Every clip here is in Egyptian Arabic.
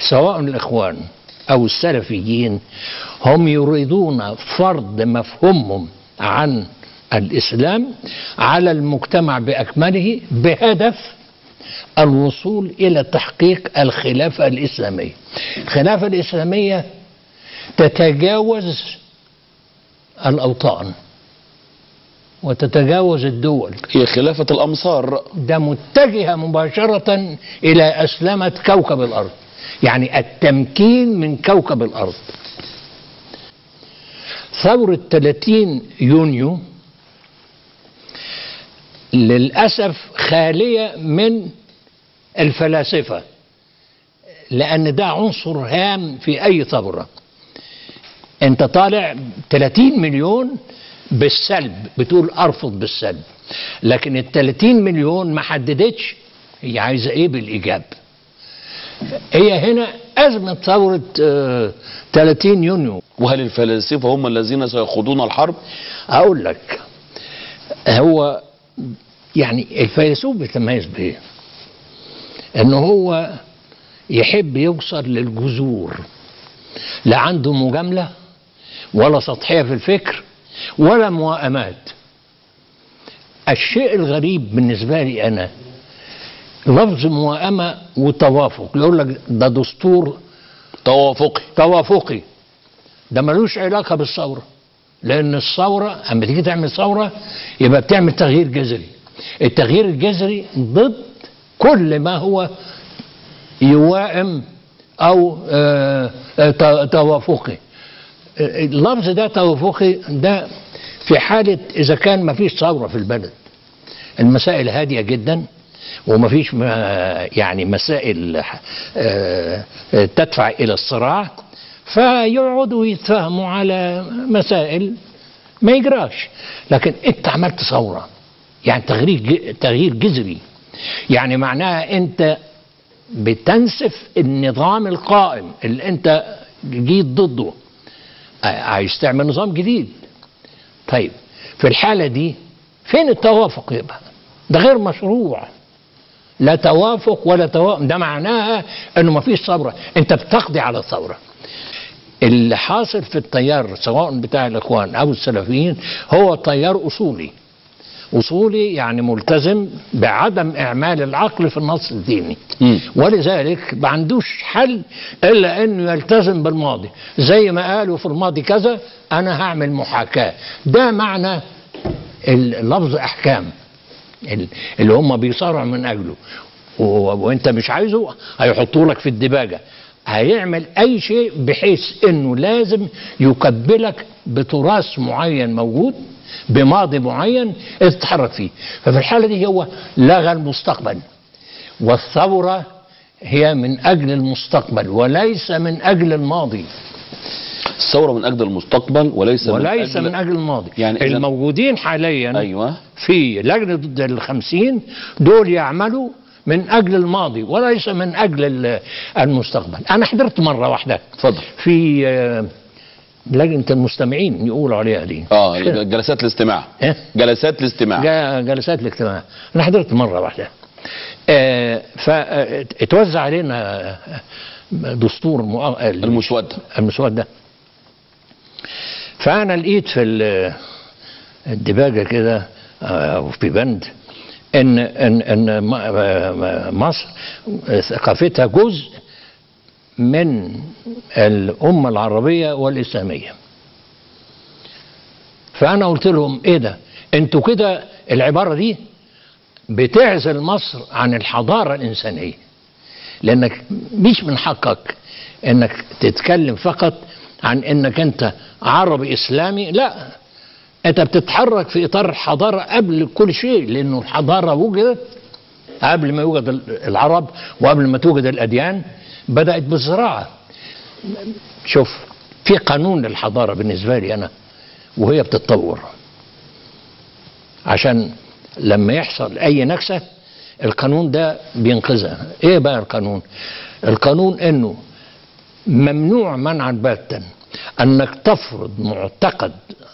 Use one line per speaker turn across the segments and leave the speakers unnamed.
سواء الإخوان أو السلفيين هم يريدون فرض مفهومهم عن الإسلام على المجتمع بأكمله بهدف الوصول إلى تحقيق الخلافة الإسلامية الخلافة الإسلامية تتجاوز الأوطان وتتجاوز الدول
هي خلافة الأمصار
ده متجهة مباشرة إلى أسلمة كوكب الأرض يعني التمكين من كوكب الأرض ثورة 30 يونيو للأسف خالية من الفلاسفة لأن ده عنصر هام في أي ثورة أنت طالع 30 مليون بالسلب بتقول أرفض بالسلب لكن ال 30 مليون ما حددتش هي عايزة إيه بالإيجاب هي هنا أزمة ثورة آه، 30 يونيو
وهل الفلاسفة هم الذين سيخوضون الحرب
أقول لك هو يعني الفيلسوف بيتميز بإيه؟ إنه هو يحب يوصل للجذور لا عنده مجاملة ولا سطحية في الفكر ولا موائمات الشيء الغريب بالنسبة لي أنا لفظ موائمة وتوافق يقول لك ده دستور
توافقي
توافقي ده ملوش علاقة بالثورة لأن الثورة أما تيجي تعمل ثورة يبقى بتعمل تغيير جذري التغيير الجذري ضد كل ما هو يوائم أو آه، آه، ت- توافقي آه، اللفظ ده توافقي ده في حالة إذا كان ما فيش ثورة في البلد المسائل هادية جدا وما فيش ما- يعني مسائل آه، آه، تدفع إلى الصراع فيقعدوا يتفاهموا على مسائل ما يجراش لكن انت عملت ثوره يعني تغيير ج- تغيير جذري يعني معناها انت بتنسف النظام القائم اللي انت جيت ضده ع- عايز تعمل نظام جديد طيب في الحالة دي فين التوافق يبقى ده غير مشروع لا توافق ولا توافق ده معناها انه ما فيش ثورة انت بتقضي على الثورة اللي حاصل في التيار سواء بتاع الاخوان او السلفيين هو تيار اصولي اصولي يعني ملتزم بعدم اعمال العقل في النص الديني
مم.
ولذلك ما عندوش حل الا انه يلتزم بالماضي زي ما قالوا في الماضي كذا انا هعمل محاكاه ده معنى اللفظ احكام ال- اللي هم بيصارعوا من اجله و- وانت مش عايزه هيحطوا لك في الدباجه هيعمل اي شيء بحيث انه لازم يكبلك بتراث معين موجود بماضي معين تتحرك فيه ففي الحاله دي هو لغى المستقبل والثوره هي من اجل المستقبل وليس من اجل الماضي
الثورة من أجل المستقبل وليس
وليس
من
من
أجل
اجل الماضي
يعني إذن-
الموجودين حاليا
أيوة
في لجنة ضد الخمسين دول يعملوا من أجل الماضي وليس من أجل ال- المستقبل أنا حضرت مرة واحدة
اتفضل
في آه، لجنة المستمعين يقولوا عليها دي
اه جلسات الاستماع
إيه؟
جلسات الاستماع
جا- جلسات الاجتماع أنا حضرت مرة واحدة آه، فاتوزع علينا آه، دستور مؤ- ال-
المسودة
المسودة فأنا لقيت في ال- الدباجة كده آه، أو في بند إن إن إن م- آه، مصر ثقافتها جزء من الأمة العربية والإسلامية فأنا قلت لهم إيه ده أنتوا كده العبارة دي بتعزل مصر عن الحضارة الإنسانية لانك مش من حقك انك تتكلم فقط عن انك انت عربي اسلامي لا انت بتتحرك في اطار الحضاره قبل كل شيء لانه الحضاره وجدت قبل ما يوجد العرب وقبل ما توجد الاديان بدات بالزراعه شوف في قانون للحضاره بالنسبه لي انا وهي بتتطور عشان لما يحصل اي نكسه القانون ده بينقذها ايه بقى القانون القانون انه ممنوع منعا باتا انك تفرض معتقد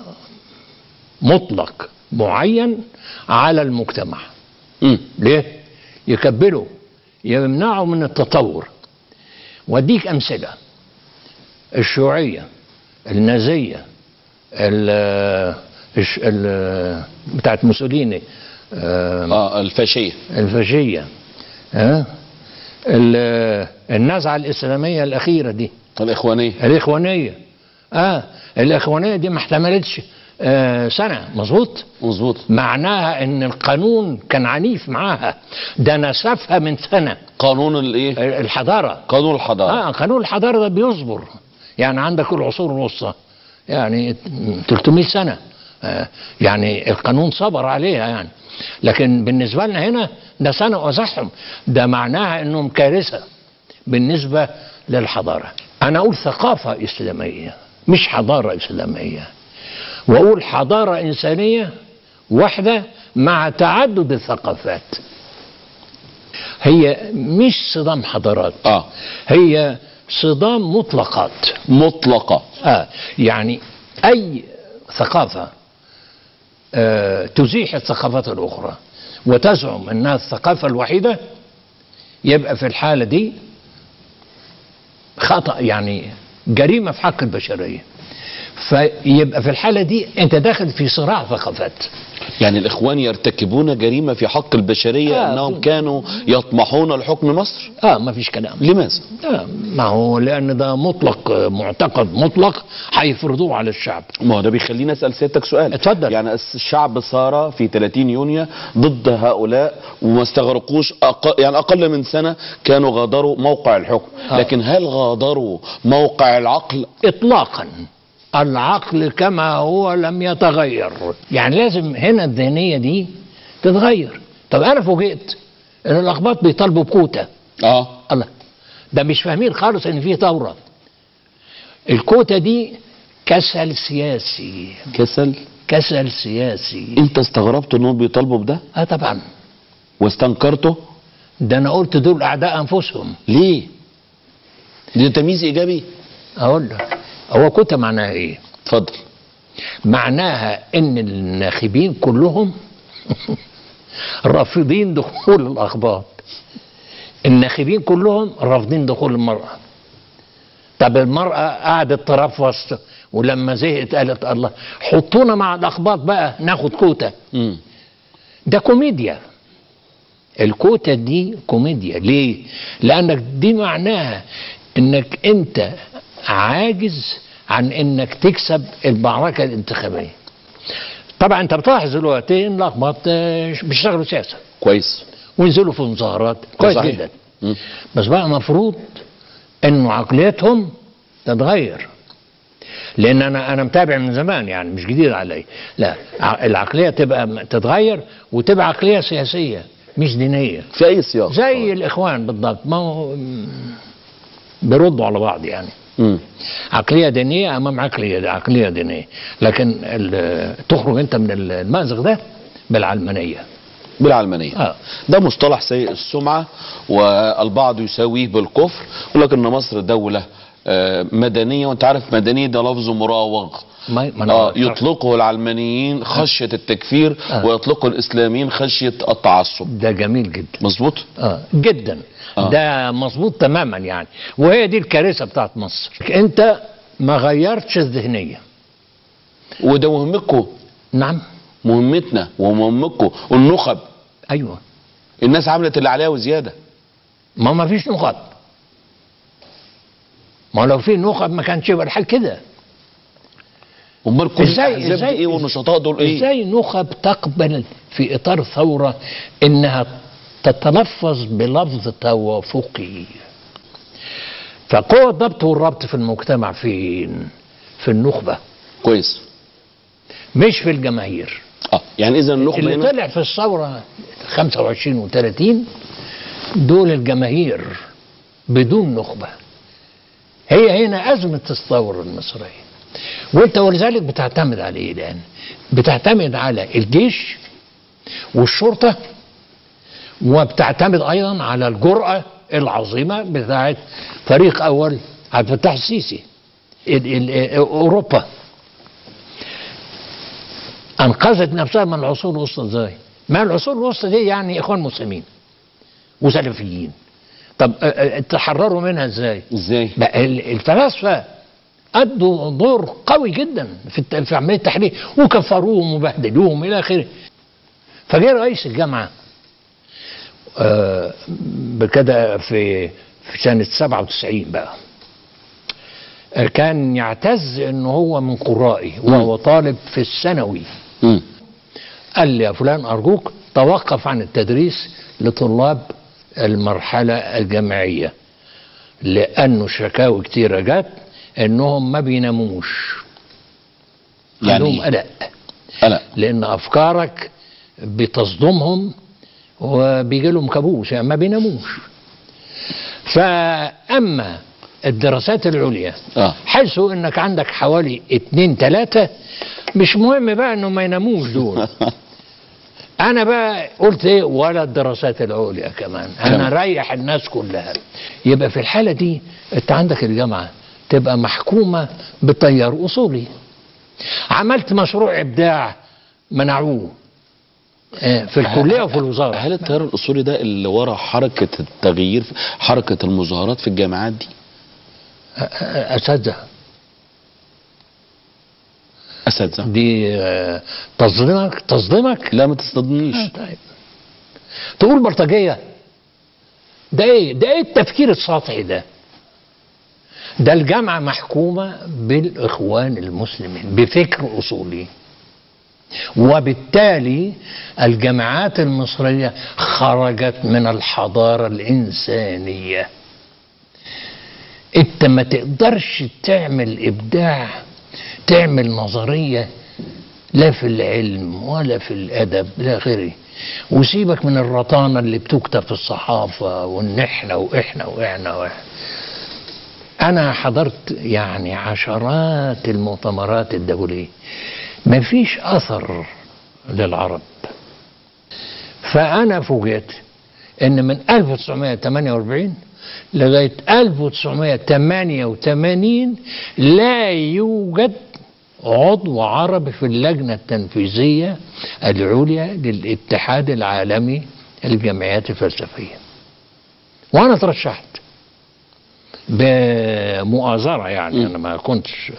مطلق معين على المجتمع
مم.
ليه يكبله يمنعه من التطور واديك امثله الشيوعيه النازيه ال الش- ال- بتاعت موسوليني آه،
اه الفاشيه
الفاشيه ها ال- النزعه الاسلاميه الاخيره دي
الاخوانيه
الاخوانيه اه الاخوانيه دي ما احتملتش آه سنه مظبوط
مظبوط
معناها ان القانون كان عنيف معاها ده نسفها من سنه
قانون الايه
الحضاره
قانون الحضاره
اه قانون الحضاره ده بيصبر يعني عندك العصور الوسطى يعني 300 سنه آه يعني القانون صبر عليها يعني لكن بالنسبه لنا هنا ده سنه وزحهم ده معناها انهم كارثه بالنسبه للحضاره انا اقول ثقافه اسلاميه مش حضاره اسلاميه واقول حضاره انسانيه واحده مع تعدد الثقافات هي مش صدام حضارات
اه
هي صدام مطلقات
مطلقه
آه يعني أي ثقافة آه تزيح الثقافات الأخرى وتزعم أنها الثقافة الوحيدة يبقى في الحالة دي خطأ يعني جريمة في حق البشرية فيبقى في الحالة دي أنت داخل في صراع ثقافات
يعني الاخوان يرتكبون جريمه في حق البشريه
آه.
انهم كانوا يطمحون لحكم مصر
اه ما فيش كلام
لماذا
آه ما هو لأن ده مطلق آه، معتقد مطلق هيفرضوه على الشعب
ما هو ده بيخليني اسال سيادتك سؤال
اتفضل.
يعني الشعب صار في 30 يونيو ضد هؤلاء وما استغرقوش أق... يعني اقل من سنه كانوا غادروا موقع الحكم
آه.
لكن هل غادروا موقع العقل
اطلاقا العقل كما هو لم يتغير يعني لازم هنا الذهنيه دي تتغير طب انا فوجئت ان الاقباط بيطالبوا بكوتا
اه
الله ده مش فاهمين خالص ان في ثوره الكوتا دي كسل سياسي
كسل
كسل سياسي
انت استغربت انهم بيطالبوا بده
اه طبعا
واستنكرته
ده انا قلت دول اعداء انفسهم
ليه ده تمييز ايجابي
اقول لك هو كوتا معناها ايه
اتفضل
معناها ان الناخبين كلهم رافضين دخول الاخبار الناخبين كلهم رافضين دخول المراه طب المراه قعدت ترفص ولما زهقت قالت الله حطونا مع الاخباط بقى ناخد كوتا
امم
ده كوميديا الكوتا دي كوميديا ليه لانك دي معناها انك انت عاجز عن انك تكسب المعركه الانتخابيه طبعا انت بتلاحظ دلوقتي ان الاخباط آه، بيشتغلوا سياسه
كويس
وينزلوا في مظاهرات كويس
صحيح.
جدا
مم.
بس بقى مفروض انه عقليتهم تتغير لان انا انا متابع من زمان يعني مش جديد علي لا ع- العقليه تبقى م- تتغير وتبقى عقليه سياسيه مش دينيه
في اي سياق
زي الاخوان بالضبط ما هو م- بيردوا على بعض يعني
مم.
عقليه دينيه امام عقليه عقليه دينيه لكن ال- تخرج انت من المازق ده بالعلمانيه
بالعلمانيه
اه
ده مصطلح سيء السمعة والبعض يساويه بالكفر يقول لك ان مصر دولة آه، مدنية وانت عارف مدنية ده لفظ مراوغ
ما ما أنا
آه
عارف.
يطلقه العلمانيين خشية التكفير
آه.
ويطلقه الاسلاميين خشية التعصب
ده جميل جدا
مظبوط
اه جدا
آه.
ده مظبوط تماما يعني وهي دي الكارثه بتاعت مصر انت ما غيرتش الذهنيه
وده مهمتكم
نعم
مهمتنا ومهمتكم النخب
ايوه
الناس عملت اللي عليها وزيادة
ما ما فيش نخب ما لو في نخب ما كانش يبقى الحال كده
امال كل
إزاي-
الاحزاب
إزاي-
دي ايه والنشطاء دول ايه
ازاي نخب تقبل في اطار ثوره انها تتلفظ بلفظ توافقي فقوة الضبط والربط في المجتمع فين في النخبة
كويس
مش في الجماهير
اه يعني اذا النخبة
اللي
هنا
طلع في الثورة 25 و30 دول الجماهير بدون نخبة هي هنا أزمة الثورة المصرية وانت ولذلك بتعتمد على ايه الآن بتعتمد على الجيش والشرطة وبتعتمد أيضا على الجرأة العظيمة بتاعت فريق أول عبد الفتاح السيسي ال- ال- أوروبا انقذت نفسها من العصور الوسطى ازاي؟ ما العصور الوسطى دي يعني اخوان مسلمين وسلفيين طب آه، آه، تحرروا منها ازاي
ازاي
بقى ال- الفلاسفه ادوا دور قوي جدا في الت- في عمليه التحرير وكفروهم وبهدلوهم الى اخره فجاء رئيس الجامعه آه، بكده في في سنه 97 بقى آه، كان يعتز ان هو من قرائي وهو طالب في الثانوي
مم.
قال لي يا فلان أرجوك توقف عن التدريس لطلاب المرحلة الجامعية لأنه شكاوي كتيرة جت إنهم ما بيناموش
يعني
عندهم
إيه؟
قلق
قلق
لأن أفكارك بتصدمهم وبيجي لهم كابوس يعني ما بيناموش فأما الدراسات العليا
اه
حيث انك عندك حوالي اتنين تلاتة مش مهم بقى انهم ما يناموش دول انا بقى قلت ايه ولا الدراسات العليا كمان انا
كمان.
ريح الناس كلها يبقى في الحالة دي انت عندك الجامعة تبقى محكومة بتيار اصولي عملت مشروع ابداع منعوه آه، في الكلية وفي الوزارة
هل التيار الاصولي ده اللي ورا حركه التغيير حركه المظاهرات في الجامعات دي
آه، آه، اساتذة
اساتذه
دي آه، تصدمك تصدمك
لا ما تصدمنيش
آه، طيب تقول بلطجية ده ايه ده ايه التفكير السطحي ده ده الجامعة محكومة بالإخوان المسلمين بفكر أصولي وبالتالي الجامعات المصرية خرجت من الحضارة الإنسانية انت ما تقدرش تعمل إبداع تعمل نظرية لا في العلم ولا في الادب الى اخره وسيبك من الرطانه اللي بتكتب في الصحافه وان احنا واحنا واحنا واحنا انا حضرت يعني عشرات المؤتمرات الدوليه مفيش اثر للعرب فانا فوجئت ان من 1948 لغايه 1988 لا يوجد عضو عربي في اللجنة التنفيذية العليا للاتحاد العالمي للجمعيات الفلسفية وأنا ترشحت بمؤازرة يعني أنا ما كنتش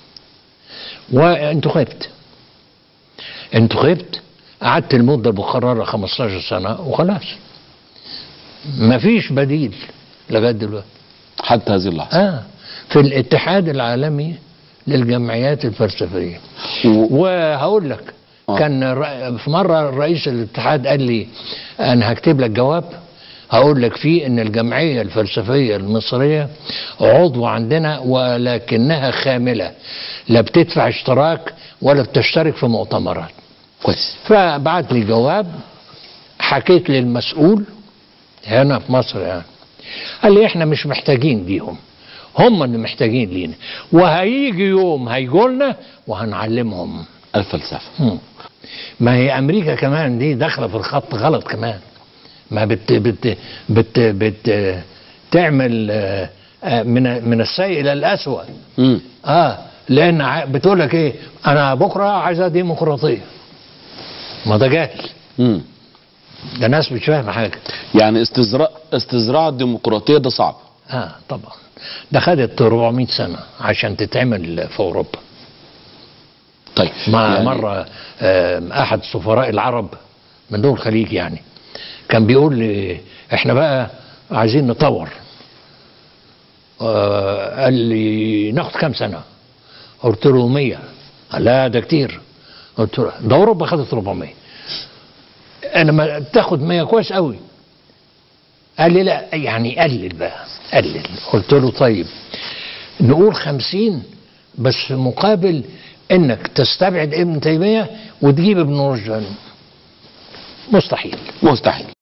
وانتخبت انتخبت قعدت المدة المقررة 15 سنة وخلاص ما فيش بديل لغاية دلوقتي
حتى هذه اللحظه
اه في الاتحاد العالمي للجمعيات الفلسفيه
و...
وهقول لك
آه.
كان الر- في مره رئيس الاتحاد قال لي انا هكتب لك جواب هقول لك فيه ان الجمعيه الفلسفيه المصريه عضو عندنا ولكنها خامله لا بتدفع اشتراك ولا بتشترك في مؤتمرات
كويس
فبعت لي جواب حكيت للمسؤول هنا في مصر يعني قال لي احنا مش محتاجين ليهم هم اللي محتاجين لينا وهيجي يوم هيجوا لنا وهنعلمهم
الفلسفه
مم. ما هي امريكا كمان دي داخله في الخط غلط كمان ما بت بت بت بت تعمل آه، آه، من من السيء الى الاسوء
امم
اه لان ع- بتقول لك ايه انا بكره عايزه ديمقراطيه ما ده جاهل
امم
ده ناس مش فاهمه حاجه
يعني استزراع استزراع الديمقراطيه ده صعب
اه طبعا ده خدت 400 سنه عشان تتعمل في اوروبا
طيب
ما
يعني
مره آه احد سفراء العرب من دول الخليج يعني كان بيقول لي احنا بقى عايزين نطور آه قال لي ناخد كام سنه قلت له 100 قال لا ده كتير قلت له ده اوروبا خدت 400 انا ما تاخد 100 كويس قوي قال لي لا يعني قلل بقى قلل قلت له طيب نقول خمسين بس في مقابل انك تستبعد ابن تيمية وتجيب ابن رشد مستحيل
مستحيل